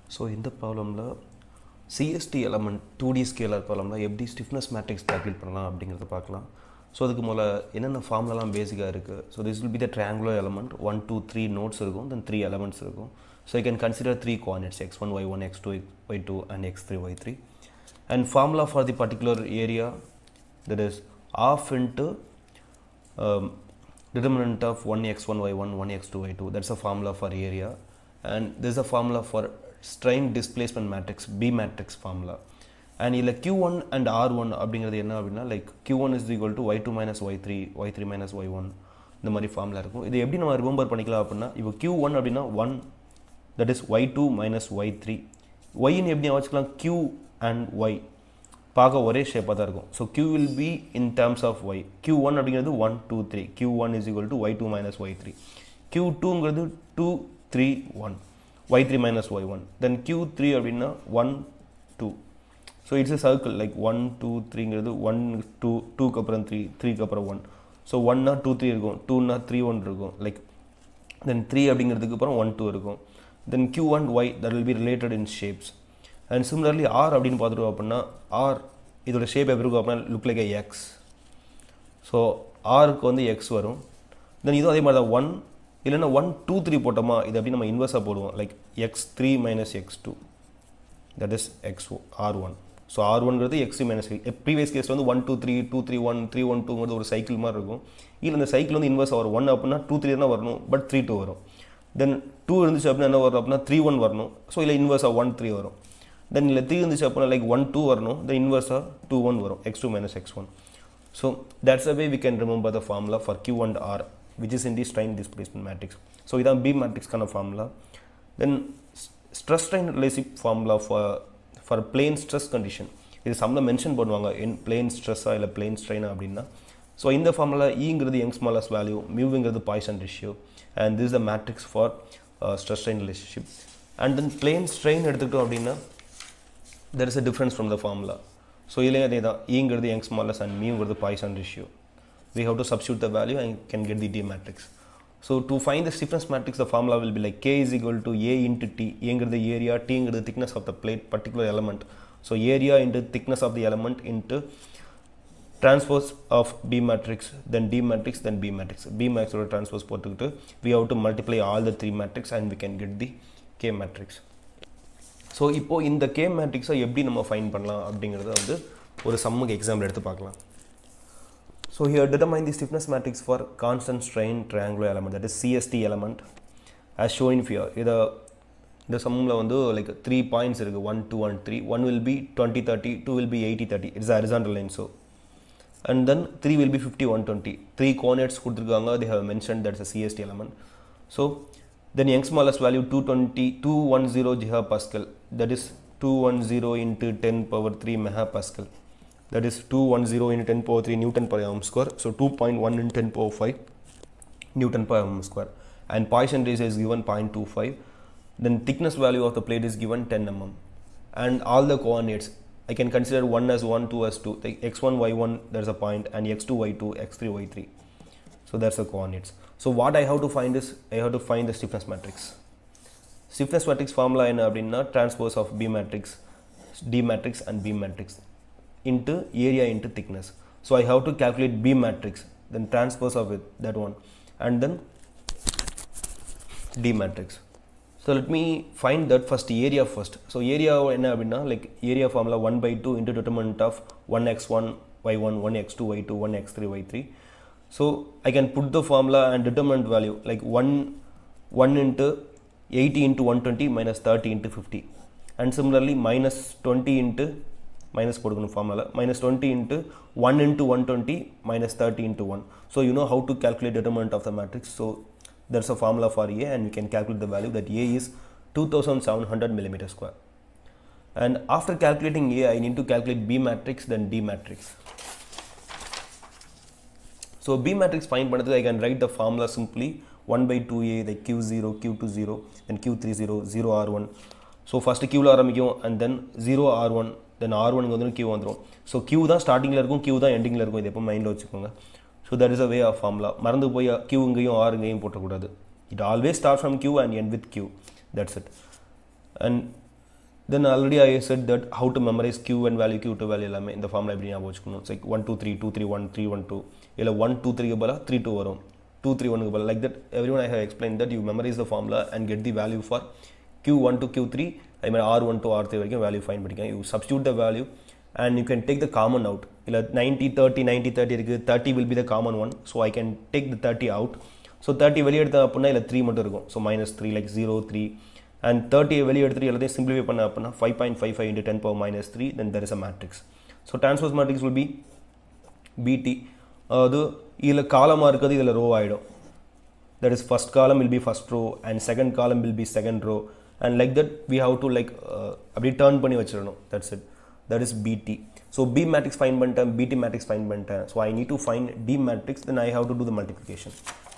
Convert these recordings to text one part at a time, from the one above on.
So இந்த ப்ராப்ளமில் CST element two D scalar ப்ராப்ளமில் எப்படி ஸ்டிஃப்னஸ் மேட்ரிக்ஸ் கால்குலேட் பண்ணலாம் அப்படிங்கிறத பார்க்கலாம் ஸோ அதுக்கு முதல்ல என்னென்ன ஃபார்ம்லலாம் பேசிக்காக இருக்குது so this will be the triangular element one two three nodes இருக்கும் தென் த்ரீ எலமெண்ட்ஸ் இருக்கும் so you can consider three coordinates X one Y one X two Y two and X three Y three and formula for the particular area that is half into um, determinant of 1x1 y1 1x2 y2 that's a formula for area and this is a formula for strain displacement matrix b matrix formula and இதில் q1 and r1 அப்படிங்கிறது என்ன அப்படின்னா like q1 is equal to y2 minus y3 y3 minus y1 இந்த மாதிரி formula இருக்கும் இது எப்படி நம்ம ரிமெம்பர் பண்ணிக்கலாம் அப்படின்னா இப்போ q1 அப்படின்னா 1 that is y2 minus y3 y-ன்னு எப்படி வச்சுக்கலாம் q and y பார்க்க ஒரே ஷேப்பாக தான் இருக்கும் so q will be in terms of y q1 அப்படிங்கிறது one two three q1 is equal to y2 minus y3 q2ங்கிறது two three one Y three minus Y one then Q three அப்படின்னா one two so it's a circle like one two த்ரீங்கிறது one two டூக்கு அப்புறம் three த்ரீக்கு அப்புறம் one so ஒன்னா two three இருக்கும் டூனா த்ரீ ஒன் இருக்கும் லைக் தென் த்ரீ அப்படிங்கிறதுக்கு அப்புறம் ஒன் டூ இருக்கும் then Q one Y that will be related in shapes and similarly R அப்படின்னு பார்த்துட்டோம் அப்படின்னா ஆர் இதோட ஷேப் எப்படி இருக்கும் அப்படின்னா லுக் லைக் எக்ஸ் ஸோ ஆருக்கு வந்து எக்ஸ் வரும் தென் இதுவும் அதே மாதிரி தான் ஒன் இல்லைன்னா ஒன் டூ த்ரீ போட்டோமா இது அப்படி நம்ம இன்வெர்ஸாக போடுவோம் like X three minus X two that is X R one so R ஒன்கிறது எக்ஸ் மைனஸ் ப்ரீவியஸ் கேஸில் வந்து one two three two three one three one டூங்கிறது ஒரு சைக்கிள் மாதிரி இருக்கும் இல்லை இந்த சைக்கிள் வந்து இன்வெர்ஸ் வரும் ஒன் அப்படின்னா டூ த்ரீ தான் வரணும் பட் த்ரீ டூ வரும் தென் டூ இருந்துச்சு அப்படின்னா என்ன வரும் அப்படின்னா த்ரீ ஒன் வரணும் ஸோ இல்லை இன்வெர்ஸாக ஒன் த்ரீ வரும் தென் இல்லை த்ரீ இருந்துச்சு அப்படின்னா லைக் ஒன் டூ வரணும் தென் இன்வெர்ஸாக டூ ஒன் வரும் X two minus X one so that's a way we can remember the formula for Q and R which is in the strain displacement matrix so இதான் B மேட்ரிக்ஸ்க்கான formula then stress strain relative formula for for plane stress condition இது சம்மில் mention பண்ணுவாங்க in plane ஸ்ட்ரெஸ்ஸாக இல்லை plane ஸ்ட்ரெயினா அப்படின்னா so இந்த formula ஈங்கிறது யங் ஸ்மாலஸ் வேல்யூ மியூங்கிறது Poisson ratio and this the matrix for stress strain relationship and then plane strain எடுத்துக்கிட்டோம் அப்படின்னா there is a difference from the formula so இதுலேயே அதே தான் ஈங்கிறது யங் ஸ்மாலஸ் அண்ட் மியூங்கிறது Poisson ratio we have to substitute the value and can get the D matrix. So to find the stiffness matrix, the formula will be like K is equal to A into T. A the area, T the thickness of the plate, particular element. So area into thickness of the element into transpose of B matrix, then D matrix, then B matrix. B matrix or transpose போட்டுக்கிட்டு we have to multiply all the three matrix and we can get the K matrix. So இப்போது இந்த K மேட்ரிக்ஸை எப்படி நம்ம fine பண்ணலாம் அப்படிங்கிறத வந்து ஒரு சம்முக்கு எக்ஸாம்பிள் எடுத்து பார்க்கலாம் So here determine the stiffness matrix for constant strain triangular element that is CST element as shown in here. இதை இந்த சம்மில் வந்து லைக் த்ரீ பாயிண்ட்ஸ் இருக்குது one two one three one will be twenty thirty two will be eighty thirty it's horizontal line so and then three will be fifty one twenty three coordinates கொடுத்துருக்காங்க they have mentioned that's a CST element. So then young smallest value 220 210 gigapascal that is 210 into 10 power 3 megapascal that is 210 into 10 power 3 Newton per ohm square. So 2.1 into 10 power 5 Newton per ohm square. And Poisson ratio is given 0.25. Then thickness value of the plate is given 10 mm. And all the coordinates, I can consider 1 as 1, 2 as 2. Like x1, y1, there's a point, and x2, y2, x3, y3. So that's the coordinates. So what I have to find is, I have to find the stiffness matrix. Stiffness matrix formula என்ன அப்படின்னா transpose of B matrix, D matrix and B matrix into area into thickness. So I have to calculate B matrix, then transpose of it, that one, and then D matrix. So let me find that first area first. So area என்ன அப்படின்னா like area formula 1 by 2 into determinant of 1x1, y1, 1x2, y2, 1x3, y3. So I can put the formula and determinant value like 1, 1 into 80 into 120 minus 30 into 50. And similarly minus 20 into minus போட்டுக்கணும் formula minus 20 into 1 into 120 minus 30 into 1 so you know how to calculate determinant of the matrix so there's a formula for A and we can calculate the value that A is 2700 millimeter square and after calculating A I need to calculate B matrix then D matrix so B matrix find பண்ணதுக்கு I can write the formula simply 1 by 2A like Q0 Q20 then Q30 0 R1 so first க்யூவில் ஆரம்பிக்கும் and then zero R one then R ஒனுக்கு வந்து Q வந்துடும் so Q தான் ஸ்டார்டிங்கில் இருக்கும் Q தான் எண்டிங்கில் இருக்கும் இது எப்போ மைண்டில் வச்சுக்கோங்க so that is a way of formula மறந்து போய் கியூ இங்கேயும் ஆர் இங்கேயும் போட்டக்கூடாது it always start from Q and end with Q that's it and then already I set that how to memorize Q and value Q to value எல்லாமே இந்த ஃபார்மில் எப்படி ஞாபகம் வச்சுக்கணும் like one two three two three one three one two இல்லை one two த்ரீக்கு பதிலாக three two வரும் டூ த்ரீ ஒனுக்கு பதிலாக like that every one I have explain that you memorize the formula and get the value for Q one to Q three அதே மாதிரி R one to R three வரைக்கும் value find பண்ணிக்கலாம் you substitute the value and you can take the common out இல்லை ninety thirty ninety thirty இருக்குது thirty will be the common one so I can take the thirty out so thirty வெளியே எடுத்த அப்படின்னா இல்லை three மட்டும் இருக்கும் so minus three like zero three and thirty வெளியே எடுத்துட்டு எல்லாத்தையும் சிம்பிளிஃபை பண்ண அப்படின்னா five point five five into ten power minus three then there is a matrix so transpose matrix will be BT அது இதில் காலமாக இருக்கிறது இதில் ரோ ஆகிடும் that is first column will be first row and second column will be second row and like that we have to like அப்படி turn பண்ணி வச்சிடணும் that's it that is BT so B matrix find பண்ணிட்டேன் BT matrix find பண்ணிட்டேன் so I need to find D matrix then I have to do the multiplication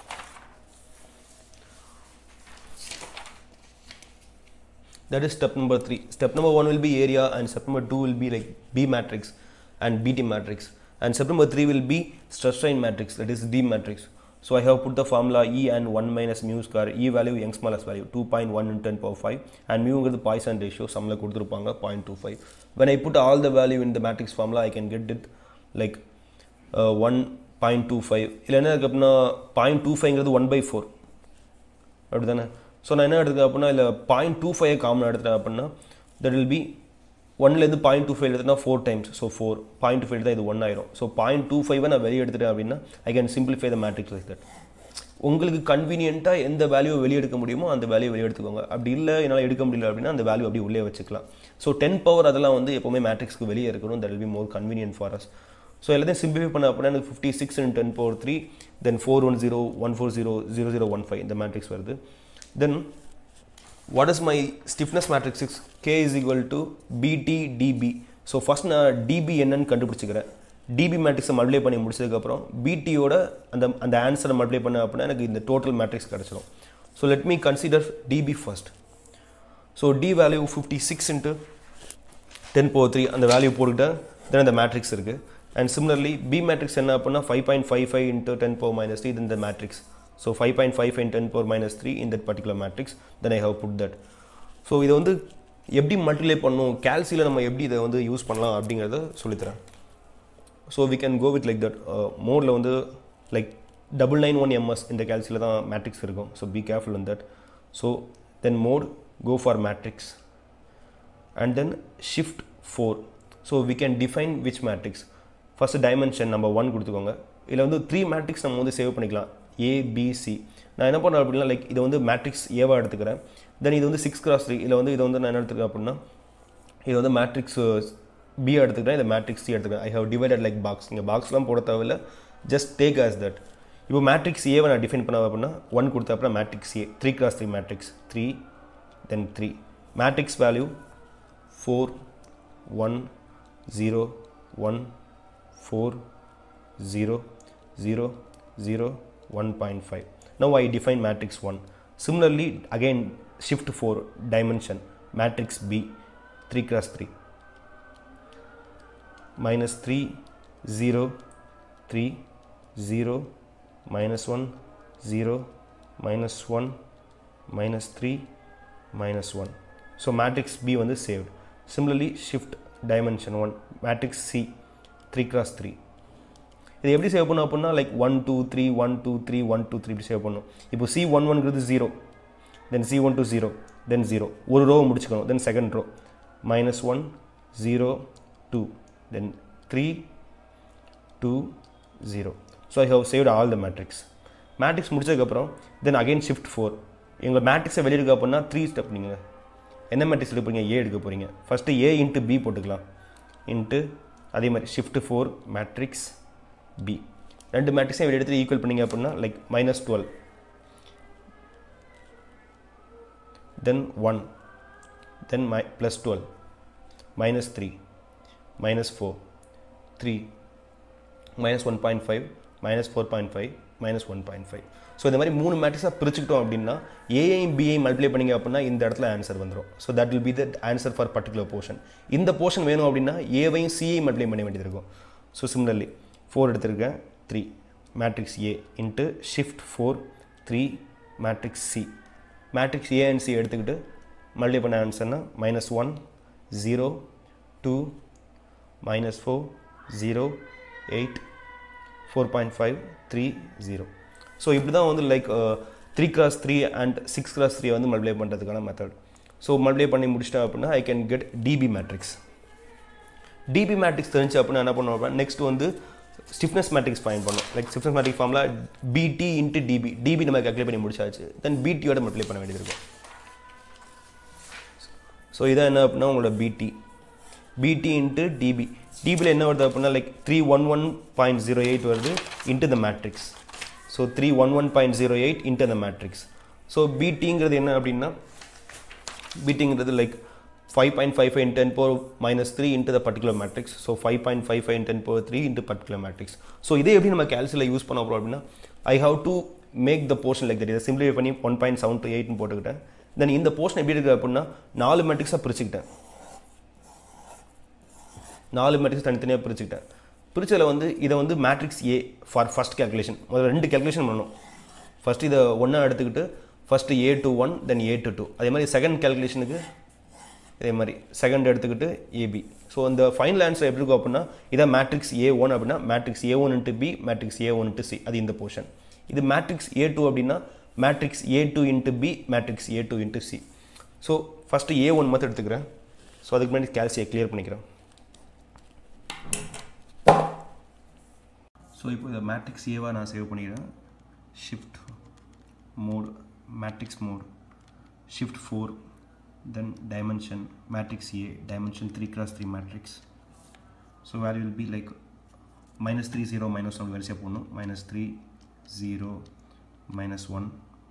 that is step number 3 step number 1 will be area and step number 2 will be like b matrix and bt matrix and step number 3 will be stress strain matrix that is d matrix so i have put the formula e and 1 minus mu square e value young smallest value 2.1 into 10 power 5 and mu is the poisson ratio சம்ல கொடுத்திருப்பாங்க 0.25 when i put all the value in the matrix formula i can get it like uh, 1.25 இல்லை என்ன இருக்கு அப்படின்னா 0.25ங்கிறது 1 by 4 அப்படி தானே so நான் என்ன எடுத்துக்கேன் அப்படின்னா இல்லை பாயிண்ட் டூ ஃபைவ் காமன் எடுத்துட்டேன் அப்படின்னா தட் வில் பி ஒன்லேருந்து பாயிண்ட் டூ ஃபைவ் எடுத்துனா four times so four point two five தான் இது ஒன் ஆயிரும் ஸோ பாயிண்ட் டூ ஃபைவை நான் வெளியே எடுத்துட்டேன் அப்படின்னா I can simplify the matrix like that உங்களுக்கு கன்வீனியண்ட்டாக எந்த வேல்யூவை வெளியே எடுக்க முடியுமோ அந்த வேல்யூ வெளியே எடுத்துக்கோங்க அப்படி இல்லை என்னால் எடுக்க முடியல அப்படின்னா அந்த வேல்யூ அப்படி உள்ளே வச்சுக்கலாம் ஸோ டென் பவர் அதெல்லாம் வந்து எப்போவுமே மேட்ரிக்ஸ்க்கு வெளியே இருக்கணும் that will be more convenient for us so எல்லாத்தையும் சிம்பிளிஃபை பண்ண அப்படின்னா எனக்கு fifty six in ten power three then four one zero one four zero zero zero one five இந்த மேட்ரிக்ஸ் வருது then what is my stiffness matrix 6 k is equal to bt db so first நான் DB என்னன்னு கண்டுபிடிச்சிக்கிறேன் DP மேட்ரிக்ஸை multiply பண்ணி முடிச்சதுக்கப்புறம் பிடியோட அந்த அந்த ஆன்சரை மல்டிப்ளை பண்ண அப்படின்னா எனக்கு இந்த டோட்டல் மேட்ரிக்ஸ் கிடச்சிடும் so let me consider DB first so D value fifty six into ten power three அந்த வேல்யூ போட்டுக்கிட்டேன் தென் அந்த மேட்ரிக்ஸ் இருக்குது அண்ட் சிமிலர்லி பி மேட்ரிக்ஸ் என்ன அப்படின்னா five point five five into ten power minus three இந்த matrix so five point five in ten power minus three in that particular matrix then I have put that so இதை வந்து எப்படி multiply பண்ணணும் கேல்சியில் நம்ம எப்படி இதை வந்து யூஸ் பண்ணலாம் அப்படிங்கிறத சொல்லித்தரேன் so we can go with like that மோடில் வந்து like double nine one MS இந்த கேல்சியில் தான் மேட்ரிக்ஸ் இருக்கும் so be careful in that so then mode go for matrix and then shift four so we can define which matrix first dimension நம்ம one கொடுத்துக்கோங்க இதில் வந்து த்ரீ மேட்ரிக்ஸ் நம்ம வந்து சேவ் பண்ணிக்கலாம் ஏபிசி நான் என்ன பண்ணுறேன் அப்படின்னா லைக் இதை வந்து மேட்ரிக்ஸ் ஏவாக எடுத்துக்கிறேன் தென் இது வந்து சிக்ஸ் கிராஸ் த்ரீ இதில் வந்து இதை வந்து நான் என்ன எடுத்துக்கிறேன் அப்படின்னா இது வந்து மேட்ரிக்ஸ் பி எடுத்துக்கிறேன் இதை மேட்ரிக்ஸ் சி எடுத்துக்கிறேன் I have divided like box இங்கே பாக்ஸ்லாம் போட தேவையில்ல ஜஸ்ட் டேக் ஆஸ் தட் இப்போ மேட்ரிக்ஸ் ஏவை நான் டிஃபைன் பண்ண அப்படின்னா ஒன் கொடுத்த அப்புறம் matrix A three cross three matrix three then three matrix value four one zero one four zero zero zero 1.5. Now I define matrix 1. Similarly, again shift 4 dimension matrix B 3 cross 3 minus 3 0 3 0 minus 1 0 minus 1 minus 3 minus 1. So matrix B வந்து saved. Similarly shift dimension 1 matrix C 3 cross 3 இது எப்படி save பண்ணும் அப்படின்னா like one two three one two three one two three இப்படி save பண்ணும் இப்போ C one ஒன்ங்கிறது zero then C one two zero then zero ஒரு ரோ முடிச்சுக்கணும் then second row minus one zero two then three two zero so I have saved all the matrix matrix முடிச்சதுக்கப்புறம் then again shift four எங்கள் மேட்ரிக்ஸை வெளியே எடுக்க அப்படின்னா three step நீங்கள் என்ன மேட்ரிக்ஸ் எடுக்க போகிறீங்க ஏ எடுக்க போகிறீங்க ஃபஸ்ட்டு ஏ இன்ட்டு பி போட்டுக்கலாம் இன்ட்டு அதே மாதிரி ஷிஃப்ட் ஃபோர் மேட்ரிக்ஸ் பி ரெண்டு மேட்ரிக்ஸையும் வெளியே எடுத்து ஈக்குவல் பண்ணிங்க அப்படின்னா like minus twelve then one then my plus twelve minus three minus four three minus one point five minus four point five minus one point five so இந்த மாதிரி மூணு மேட்ரிக்ஸாக பிரிச்சுக்கிட்டோம் அப்படின்னா ஏஐயும் பிஐயும் மல்டிப்ளை பண்ணிங்க அப்படின்னா இந்த இடத்துல ஆன்சர் வந்துடும் so that will be the answer for particular portion இந்த போர்ஷன் வேணும் அப்படின்னா ஏவையும் சிஐயும் மல்டிப்ளை பண்ண வேண்டியது இருக்கும் ஸோ சிமிலர்லி ஃபோர் எடுத்திருக்கேன் three matrix A into shift four three matrix C matrix A and C எடுத்துக்கிட்டு மல்டிப்ளை பண்ண ஆன்சர்னா மைனஸ் ஒன் 0 2 minus 4 0 8 4.5 3 0 ஸோ இப்படி தான் வந்து like three cross three and six cross three வந்து மல்டிப்ளை பண்ணுறதுக்கான மெத்தட் ஸோ மல்டிப்ளை பண்ணி முடிச்சிட்டேன் அப்படின்னா I can get DB matrix DB matrix தெரிஞ்சு அப்படின்னா என்ன பண்ணுவோம் அப்படின்னா நெக்ஸ்ட் வந்து ஸ்டிஃப்னஸ் மேட்ரிக்ஸ் ஃபைன் பண்ணோம் லைக் ஸ்டிஃப்னஸ் மேட்ரிக் ஃபார்மில் பிடி இன்ட்டு டிபி டிபி நம்ம கேல்குலேட் பண்ணி முடிச்சாச்சு தென் பிடியோட மல்டிப்ளை பண்ண வேண்டியது இருக்கும் ஸோ இதான் என்ன அப்படின்னா உங்களோட பிடி பிடி இன்ட்டு டிபி டிபியில் என்ன வருது அப்படின்னா like three one one point zero eight வருது into the matrix so three one one point zero eight into the matrix so பிடிங்கிறது என்ன அப்படின்னா பிடிங்கிறது like five point five five ten power minus three into the particular matrix so five point five five ten power three into particular matrix so இதே எப்படி நம்ம கேல்சியில் use பண்ண போகிறோம் அப்படின்னா I have to make the portion like that இதை simplify பண்ணி one point seven two எயிட்னு போட்டுக்கிட்டேன் தென் இந்த போர்ஷன் எப்படி இருக்குது அப்படின்னா நாலு மேட்ரிக்ஸாக பிரிச்சுக்கிட்டேன் நாலு மேட்ரிக்ஸ் தனித்தனியாக பிரிச்சுக்கிட்டேன் பிரிச்சதில் வந்து இதை வந்து matrix A for first calculation முதல்ல ரெண்டு கேல்குலேஷன் பண்ணணும் ஃபஸ்ட் இதை ஒன்றா எடுத்துக்கிட்டு first A to one then A to two அதே மாதிரி செகண்ட் கேல்குலேஷனுக்கு இதே மாதிரி செகண்ட் எடுத்துக்கிட்டு ஏபி ஸோ அந்த ஃபைனல் ஆன்சர் எப்படி இருக்கும் அப்படின்னா இதை மேட்ரிக்ஸ் ஏ ஒன் அப்படின்னா matrix A one into B matrix A one into C அது இந்த போர்ஷன் இது மேட்ரிக்ஸ் ஏ டூ அப்படின்னா matrix A two into B matrix A two into C so first A one மட்டும் எடுத்துக்கிறேன் so அதுக்கு முன்னாடி கேல்சியை clear பண்ணிக்கிறேன் ஸோ இப்போ இதை மேட்ரிக்ஸ் ஏவாக நான் சேவ் பண்ணிக்கிறேன் shift mode matrix mode shift four then dimension matrix A dimension three cross three matrix so value will be like minus three zero minus one வரிசையாக போடணும் minus three zero minus one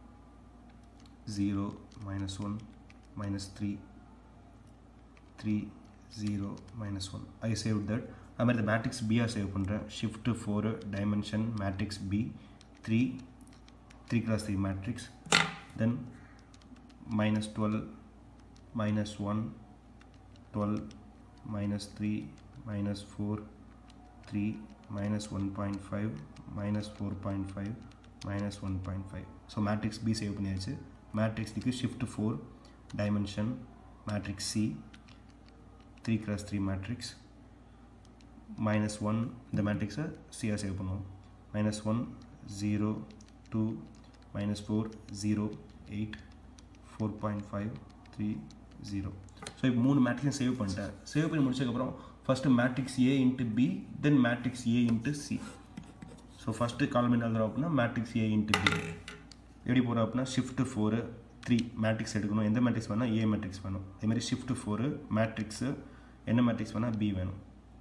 zero minus one minus three three zero minus one I save that அது மாதிரி இந்த matrix பிஆர் save பண்ணுறேன் shift four dimension matrix B three three cross three matrix then minus twelve minus one twelve minus three minus four three minus one point five minus four point five minus one point five so matrix B save பண்ணியாச்சு மேட்ரிக்ஸுக்கு shift four dimension matrix C three cross three matrix minus one இந்த மேட்ரிக்ஸை சியாக save பண்ணுவோம் minus one zero two minus four zero eight four point five three zero so இப்போ மூணு மேட்ரிக்ஸும் save பண்ணிட்டேன் சேவ் பண்ணி முடிச்சதுக்கப்புறம் first matrix A into B then matrix A into C so first column என்ன எழுதுறோம் அப்படின்னா மேட்ரிக்ஸ் ஏ இன்ட்டு பி எப்படி போகிறோம் அப்படின்னா ஷிஃப்ட்டு ஃபோரு த்ரீ மேட்ரிக்ஸ் எடுக்கணும் எந்த மேட்ரிக்ஸ் வேணால் ஏ மேட்ரிக்ஸ் வேணும் அதேமாதிரி ஷிஃப்ட்டு ஃபோரு மேட்ரிக்ஸு என்ன மேட்ரிக்ஸ் வேணால் பி வேணும்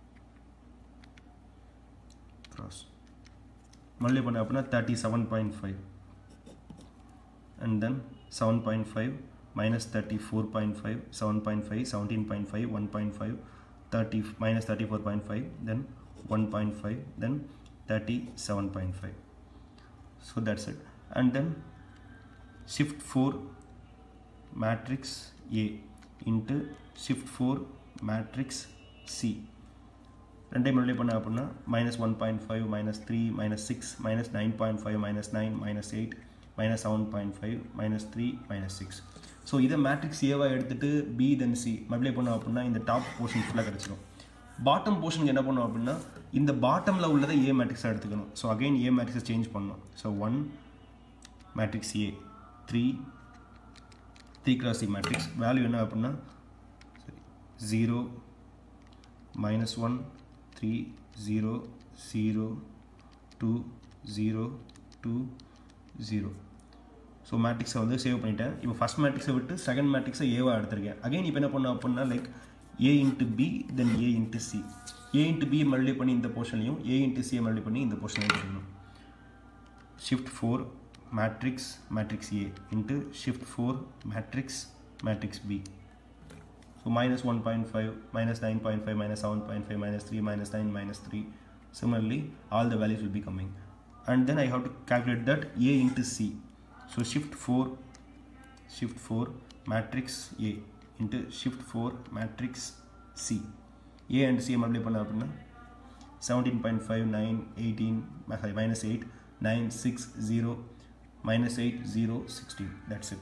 cross மல்டிப்ளை பண்ண அப்படின்னா thirty seven point five and then seven point five minus thirty four point five seven point five seventeen point five one point five thirty minus thirty four point five then one point five then thirty seven point five so that's it and then shift four matrix A into shift four matrix C ரெண்டையும் multiply பண்ண அப்படின்னா minus one point five minus three minus six minus nine point five minus nine minus eight minus seven point five minus three minus six so இதை matrix ஏவாக எடுத்துகிட்டு B தென் C multiply பண்ணோம் அப்படின்னா இந்த top portion ஃபுல்லாக கிடச்சிடும் bottom போர்ஷனுக்கு என்ன பண்ணோம் அப்படின்னா இந்த பாட்டமில் உள்ளதை ஏ மேட்ரிக்ஸாக எடுத்துக்கணும் ஸோ அகைன் ஏ மேட்ரிக்ஸை சேஞ்ச் பண்ணணும் so one matrix A three three cross C matrix value என்ன அப்படின்னா zero minus one three zero zero two zero two zero so மேட்ரிக்ஸை வந்து சேவ் பண்ணிட்டேன் இப்போ ஃபஸ்ட் மேட்ரிக்ஸை விட்டு செகண்ட் மேட்ரிக்ஸை ஏவாக எடுத்திருக்கேன் அகைன் இப்போ என்ன பண்ணோம் அப்படின்னா like A into B then A into C A into B multiply பண்ணி இந்த போர்ஷன்லையும் ஏ இன்ட்டு சியை மல்டிப்ளை பண்ணி இந்த போர்ஷன்லையும் எடுத்துக்கணும் shift four matrix matrix A into shift four matrix matrix B So minus 1.5, minus 9.5, minus 7.5, minus 3, minus 9, minus 3. Similarly, all the values will be coming. And then I have to calculate that A into C. So shift 4, shift 4, matrix A into shift 4, matrix C. A and C multiply பண்ண அப்படின்னா 17.5, 9, 18, sorry, minus 8, 9, 6, 0, minus 8, 0, 16. That's it.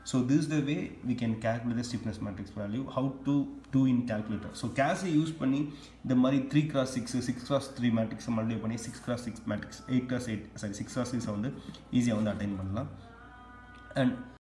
So this the way we can calculate the stiffness matrix value how to do in calculator so கேஸை use பண்ணி இந்த மாதிரி three cross six six cross three மேட்ரிக்ஸை multiply பண்ணி six cross six matrix eight cross eight sorry six cross சிக்ஸை வந்து ஈஸியாக வந்து அட்டைன் பண்ணலாம் அண்ட்